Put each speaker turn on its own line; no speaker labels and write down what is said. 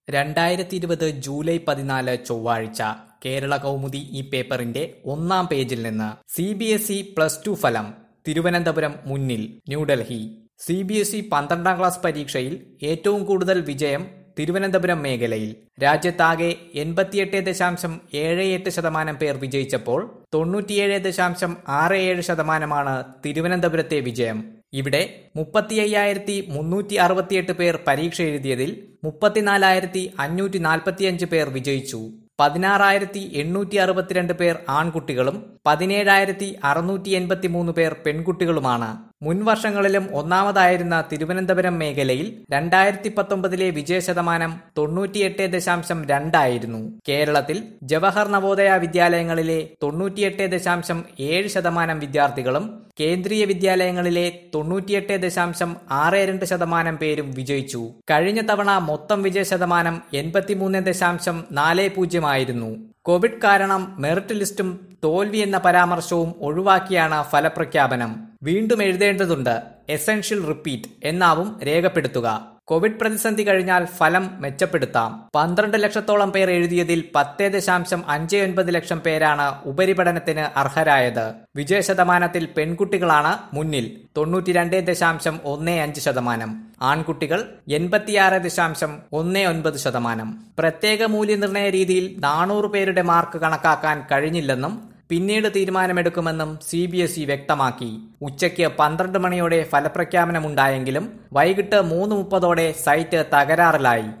രണ്ടായിരത്തി ഇരുപത് ജൂലൈ പതിനാല് ചൊവ്വാഴ്ച കേരള കൗമുദി ഈ പേപ്പറിന്റെ ഒന്നാം പേജിൽ നിന്ന് C B S E plus two ഫലം തിരുവനന്തപുരം മുന്നിൽ New Delhi C B S E പന്ത്രണ്ടാം ക്ലാസ് പരീക്ഷയിൽ ഏറ്റവും കൂടുതൽ വിജയം തിരുവനന്തപുരം മേഖലയിൽ രാജ്യത്താകെ എൺപത്തിയെട്ട് ദശാംശം ഏഴ് എട്ട് ശതമാനം പേർ വിജയിച്ചപ്പോൾ തൊണ്ണൂറ്റിയേഴ് ദശാംശം ആറ് ഏഴ് ശതമാനമാണ് തിരുവനന്തപുരത്തെ വിജയം ഇവിടെ മുപ്പത്തി അയ്യായിരത്തി മുന്നൂറ്റി അറുപത്തിയെട്ട് പേർ പരീക്ഷ എഴുതിയതിൽ മുപ്പത്തിനാലായിരത്തി അഞ്ഞൂറ്റി നാൽപ്പത്തിയഞ്ച് പേർ വിജയിച്ചു പതിനാറായിരത്തി എണ്ണൂറ്റി അറുപത്തിരണ്ട് പേർ ആൺകുട്ടികളും പതിനേഴായിരത്തി അറുന്നൂറ്റി എൺപത്തി മൂന്ന് പേർ പെൺകുട്ടികളുമാണ് മുൻ വർഷങ്ങളിലും ഒന്നാമതായിരുന്ന തിരുവനന്തപുരം മേഖലയിൽ രണ്ടായിരത്തി പത്തൊമ്പതിലെ വിജയ ശതമാനം തൊണ്ണൂറ്റിയെട്ട് ദശാംശം രണ്ടായിരുന്നു കേരളത്തിൽ ജവഹർ നവോദയ വിദ്യാലയങ്ങളിലെ തൊണ്ണൂറ്റിയെട്ട് ദശാംശം ഏഴ് ശതമാനം വിദ്യാർത്ഥികളും കേന്ദ്രീയ വിദ്യാലയങ്ങളിലെ തൊണ്ണൂറ്റിയെട്ട് ദശാംശം ആറ് രണ്ട് ശതമാനം പേരും വിജയിച്ചു കഴിഞ്ഞ തവണ മൊത്തം വിജയ ശതമാനം എൺപത്തിമൂന്ന് ദശാംശം നാല് പൂജ്യമായിരുന്നു കോവിഡ് കാരണം മെറിറ്റ് ലിസ്റ്റും തോൽവി എന്ന പരാമർശവും ഒഴിവാക്കിയാണ് ഫലപ്രഖ്യാപനം വീണ്ടും എഴുതേണ്ടതുണ്ട് എസൻഷ്യൽ റിപ്പീറ്റ് എന്നാവും രേഖപ്പെടുത്തുക കോവിഡ് പ്രതിസന്ധി കഴിഞ്ഞാൽ ഫലം മെച്ചപ്പെടുത്താം പന്ത്രണ്ട് ലക്ഷത്തോളം പേർ എഴുതിയതിൽ പത്ത് ദശാംശം അഞ്ച് ഒൻപത് ലക്ഷം പേരാണ് ഉപരിപഠനത്തിന് അർഹരായത് വിജയ ശതമാനത്തിൽ പെൺകുട്ടികളാണ് മുന്നിൽ തൊണ്ണൂറ്റിരണ്ട് ദശാംശം ഒന്ന് അഞ്ച് ശതമാനം ആൺകുട്ടികൾ എൺപത്തിയാറ് ദശാംശം ഒന്ന് ഒൻപത് ശതമാനം പ്രത്യേക മൂല്യനിർണ്ണയ രീതിയിൽ നാനൂറ് പേരുടെ മാർക്ക് കണക്കാക്കാൻ കഴിഞ്ഞില്ലെന്നും പിന്നീട് തീരുമാനമെടുക്കുമെന്നും സി ബി എസ് ഇ വ്യക്തമാക്കി ഉച്ചയ്ക്ക് പന്ത്രണ്ട് മണിയോടെ ഫലപ്രഖ്യാപനമുണ്ടായെങ്കിലും വൈകിട്ട് മൂന്ന് മുപ്പതോടെ സൈറ്റ് തകരാറിലായി